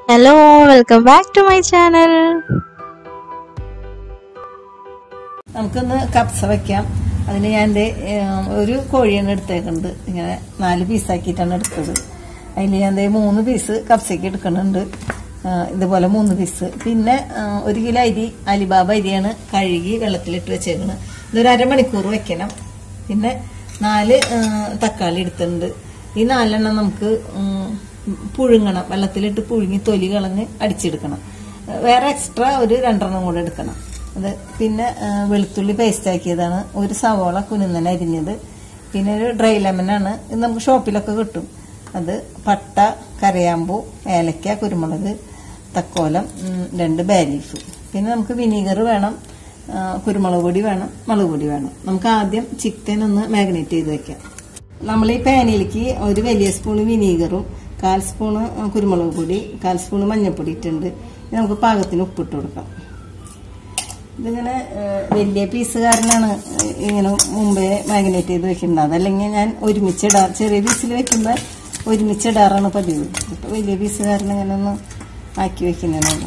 hello welcome back to my channel നമുക്കൊന്ന് കപ്സ വെക്കാം അതിന് ഞാൻ ദേ, ഏം, ഒരു കോഴിയാണ് എടുത്തേക്കുന്നത് ഇങ്ങനെ നാല് പീസാക്കിയിട്ടാണ് എടുത്തത് അതിൽ ഞാൻ ദേ മൂന്ന് പീസ് കപ്സയ്ക്ക് എടുക്കുന്നുണ്ട് ആ, ഇതുപോലെ മൂന്ന് പീസ് പിന്നെ ആ, ഒരു കിലോ അരി അലിബാബ അരിയാണ് കഴുകി വെള്ളത്തിലിട്ട് വെച്ചേക്കുന്നത് ഇതൊരു അരമണിക്കൂർ വെക്കണം പിന്നെ നാല് ആ, തക്കാളി എടുത്തിട്ടുണ്ട് ഈ നാലെണ്ണം നമുക്ക് ഉം, പുഴുങ്ങണം വെള്ളത്തിലിട്ട് പുഴുങ്ങി തൊലി കളഞ്ഞ് അടിച്ചെടുക്കണം വേറെ എക്സ്ട്രാ ഒരു രണ്ടെണ്ണം കൂടെ എടുക്കണം അത് പിന്നെ ആ, വെളുത്തുള്ളി പേസ്റ്റ് ആക്കിയതാണ് ഒരു സവോള കുനുന്നൻ അരിഞ്ഞത് പിന്നെ ഒരു ഡ്രൈ ലെമനാണ് ഇത് നമുക്ക് ഷോപ്പിലൊക്കെ കിട്ടും അത് പട്ട കരയാമ്പൂ ഏലക്ക കുരുമുളക് തക്കോലം ഉം, രണ്ട് ബാലീഫ് പിന്നെ നമുക്ക് വിനീഗർ വേണം ആ, കുരുമുളക് പൊടി വേണം മുളക് പൊടി വേണം നമുക്ക് ആദ്യം ചിക്കൻ ഒന്ന് മാഗ്നേറ്റ് ചെയ്ത് വെക്കാം നമ്മൾ ഈ പാനിലേക്ക് ഒരു വലിയ സ്പൂൺ വിനീഗറും കാൽ സ്പൂണ് കുരുമുളക് പൊടി കാൽ സ്പൂണ് മഞ്ഞൾപ്പൊടി ഇട്ടുണ്ട് ഇനി നമുക്ക് പാകത്തിന് ഉപ്പിട്ട് കൊടുക്കാം ഇതിങ്ങനെ ഏഹ്, വലിയ പീസുകാരനാണ് ഇങ്ങനെ മുമ്പേ മാഗ്നേറ്റ് ചെയ്ത് വെക്കുന്നത് അതല്ലെങ്കിൽ ഞാൻ ഒരുമിച്ചിടാർ ചെറിയ പീസിൽ വെക്കുമ്പോൾ ഒരുമിച്ചിടാറാണ് പതിവ് ഇപ്പൊ വലിയ പീസുകാരൻ ഇങ്ങനെ ഒന്ന് ആക്കി വെക്കുന്നതാണ്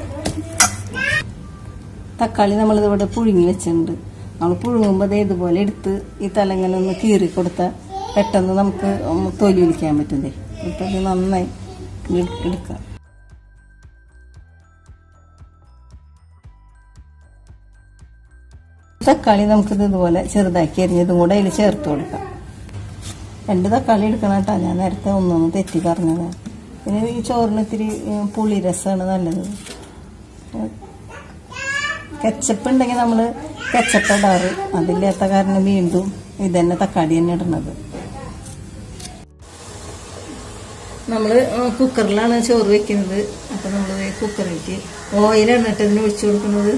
തക്കാളി നമ്മളിതിവിടെ പുഴുങ്ങി വെച്ചിട്ടുണ്ട് നമ്മൾ പുഴുങ്ങുമ്പോൾ ദേ ഇതുപോലെ എടുത്ത് ഈ തലങ്ങനെ ഒന്ന് കീറി കൊടുത്താൽ പെട്ടെന്ന് നമുക്ക് ഒന്ന് തൊലി ഒലിക്കാൻ പറ്റുന്നേ ഇപ്പം ഇത് നന്നായി ഇട്- എടുക്കാം തക്കാളി നമുക്കിത് ഇതുപോലെ ചെറുതാക്കി അരിഞ്ഞതും കൂടെ അതിൽ ചേർത്ത് കൊടുക്കാം രണ്ട് തക്കാളി എടുക്കണം കേട്ടോ ഞാൻ നേരത്തെ ഒന്നൊന്ന് തെറ്റി പറഞ്ഞതാണ് പിന്നെ ഈ ചോറിന് ഇത്തിരി ഉം, പുളി രസമാണ് നല്ലത് കെച്ചപ്പ് ഉണ്ടെങ്കിൽ നമ്മൾ കെച്ചപ്പ് ഇടാറ് അതില്ലാത്ത കാരണം വീണ്ടും ഇതന്നെ തക്കാളി തന്നെ ഇടുന്നത് നമ്മൾ കുക്കറിലാണ് ചോറ് വെക്കുന്നത് അപ്പം നമ്മൾ കുക്കറിലേക്ക് ഓയിലാണ് ഇട്ട് ഇതിന് ഒഴിച്ചു കൊടുക്കുന്നത്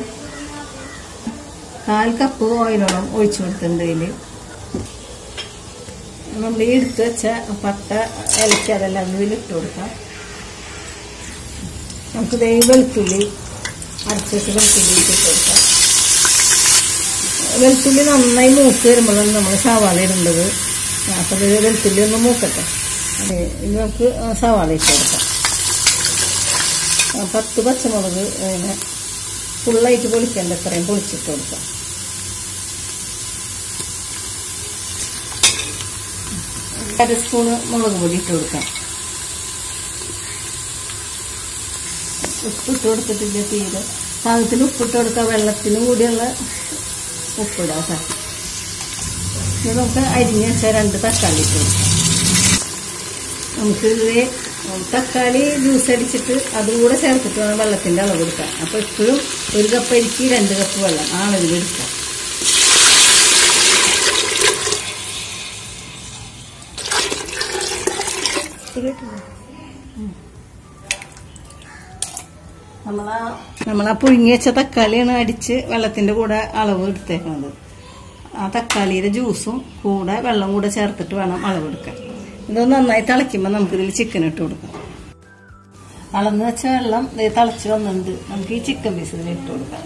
കാൽ കപ്പ് ഓയിലോളം ഒഴിച്ചു കൊടുത്തിട്ടുണ്ട് അതിൽ നമ്മൾ ഈ എടുത്ത് വെച്ച പട്ട ഇലക്ക അതെല്ലാം ഇതിൽ ഇട്ട് കൊടുക്കാം നമുക്ക് ദേ ഈ വെളുത്തുള്ളി അരച്ച് വെച്ച് വെളുത്തുള്ളി ഇട്ട് കൊടുക്കാം വെളുത്തുള്ളി നന്നായി മൂത്ത് വരുമ്പോഴാണ് നമ്മൾ സവാള ഇടേണ്ടത് അപ്പോൾ ഇത് വെളുത്തുള്ളി ഒന്ന് മൂക്കട്ടെ അതെ ഇനി നമുക്ക് സവാള ഇട്ട് കൊടുക്കാം ആ, പത്ത് പച്ചമുളക് ഇങ്ങനെ ഫുള്ളായിട്ട് പൊളിക്കേണ്ട അത്രയും പൊളിച്ചിട്ട് കൊടുക്കാം അര സ്പൂണ് മുളക് പൊടി ഇട്ട് കൊടുക്കാം ഉപ്പിട്ട് കൊടുത്തിട്ടില്ല തീരെ പാകത്തിന് ഉപ്പിട്ട് കൊടുക്കാം വെള്ളത്തിനും കൂടിയുള്ള ഉപ്പിടാം കേട്ടോ ഇനി നമുക്ക് അരിഞ്ഞ് വെച്ച രണ്ട് തക്കാളി ഇട്ട് കൊടുക്കാം നമുക്ക് ഇത് തക്കാളി ജ്യൂസ് അടിച്ചിട്ട് അതും കൂടെ ചേർത്തിട്ട് വേണം വെള്ളത്തിന്റെ അളവ് എടുക്കാൻ അപ്പൊ എപ്പോഴും ഒരു കപ്പ് അരിക്ക് രണ്ട് കപ്പ് വെള്ളം ആ അളവിൽ എടുക്കാം നമ്മളാ നമ്മളാ പുഴുങ്ങി വെച്ച തക്കാളിയാണ് അടിച്ച് വെള്ളത്തിന്റെ കൂടെ അളവ് എടുത്തേക്കുന്നത് ആ തക്കാളിയുടെ ജ്യൂസും കൂടെ വെള്ളം കൂടെ ചേർത്തിട്ട് വേണം അളവെടുക്കാൻ ഇതൊന്ന് നന്നായി തിളയ്ക്കുമ്പോൾ നമുക്കിതിൽ ചിക്കൻ ഇട്ട് കൊടുക്കാം അളന്ന് വെച്ച വെള്ളം ദേ തിളച്ച് വന്നിട്ടുണ്ട് നമുക്ക് ഈ ചിക്കൻ പീസ് ഇതിൽ ഇട്ട് കൊടുക്കാം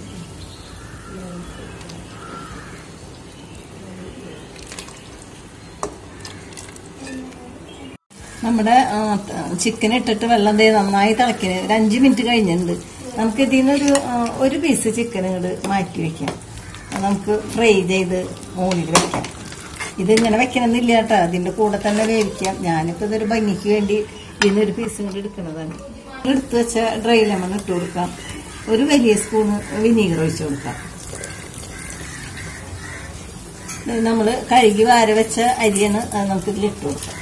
നമ്മുടെ ചിക്കൻ ഇട്ടിട്ട് വെള്ളം ദേ നന്നായി തിളക്കുന്നത് ഒരു അഞ്ച് മിനിറ്റ് കഴിഞ്ഞിട്ടുണ്ട് നമുക്ക് ഇതിൽ നിന്നൊരു ആ, ഒരു പീസ് ചിക്കൻ ഇങ്ങോട്ട് മാറ്റി വെക്കാം അത് നമുക്ക് ഫ്രൈ ചെയ്ത് മുകളിൽ വെക്കാം ഇതിങ്ങനെ വെക്കണമെന്നില്ല കേട്ടോ അതിന്റെ കൂടെ തന്നെ വേവിക്കാം ഞാനിപ്പോൾ ഇതൊരു ഭംഗിക്ക് വേണ്ടി ഇതിനൊരു പീസ് ഇങ്ങോട്ട് എടുക്കുന്നതാണ് എടുത്ത് വെച്ച ഡ്രൈ ലെമൺ ഇട്ട് കൊടുക്കാം ഒരു വലിയ സ്പൂണ് വിനീഗർ ഒഴിച്ച് കൊടുക്കാം നമ്മൾ കഴുകി വാര വെച്ച അരിയാണ് അത് നമുക്ക് ഇതിൽ ഇട്ട് കൊടുക്കാം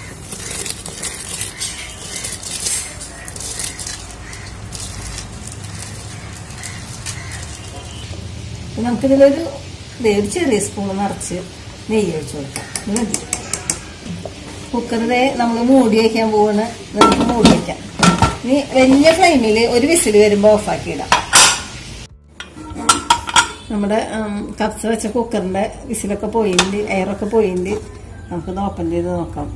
അപ്പൊ നമുക്കിതിലൊരു ദേ ഒരു ചെറിയ സ്പൂൺ നിറച്ച് നെയ്യ് ഒഴിച്ച് കൊടുക്കാം ഇത് മതി കുക്കറിലെ നമ്മൾ മൂടി വയ്ക്കാൻ പോവാണ് ഇത് നമുക്ക് മൂടി വയ്ക്കാം ഇനി വലിയ ഫ്ലെയിമിൽ ഒരു വിസിൽ വരുമ്പോൾ ഓഫാക്കി ഇടാം നമ്മുടെ ഉം, കപ്സ വെച്ച കുക്കറിന്റെ വിസിലൊക്കെ പോയിണ്ട് എയറൊക്കെ പോയിണ്ട് നമുക്കൊന്ന് ഓപ്പൺ ചെയ്ത് നോക്കാം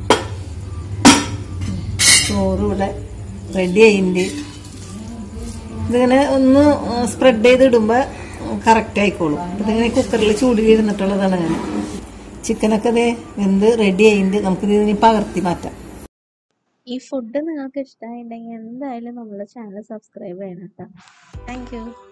ചോറ് ഇവിടെ റെഡി ആയിണ്ട് ഇതിങ്ങനെ ഒന്ന് സ്പ്രെഡ് ചെയ്ത് ഇടുമ്പോൾ കറക്റ്റ് ആയിക്കോളും ഇതിങ്ങനെ കുക്കറിൽ ചൂടിൽ ഇരുന്നിട്ടുള്ളതാണ് അങ്ങനെ ചിക്കനൊക്കെ ദേ വെന്ത് റെഡി ആയിട്ടുണ്ട് നമുക്കിത് ഇനി പകർത്തി മാറ്റാം ഈ ഫുഡ് നിങ്ങൾക്ക് ഇഷ്ടമായിട്ടുണ്ടെങ്കിൽ എന്തായാലും നമ്മുടെ ചാനൽ സബ്സ്ക്രൈബ് ചെയ്യണം കേട്ടോ താങ്ക് യു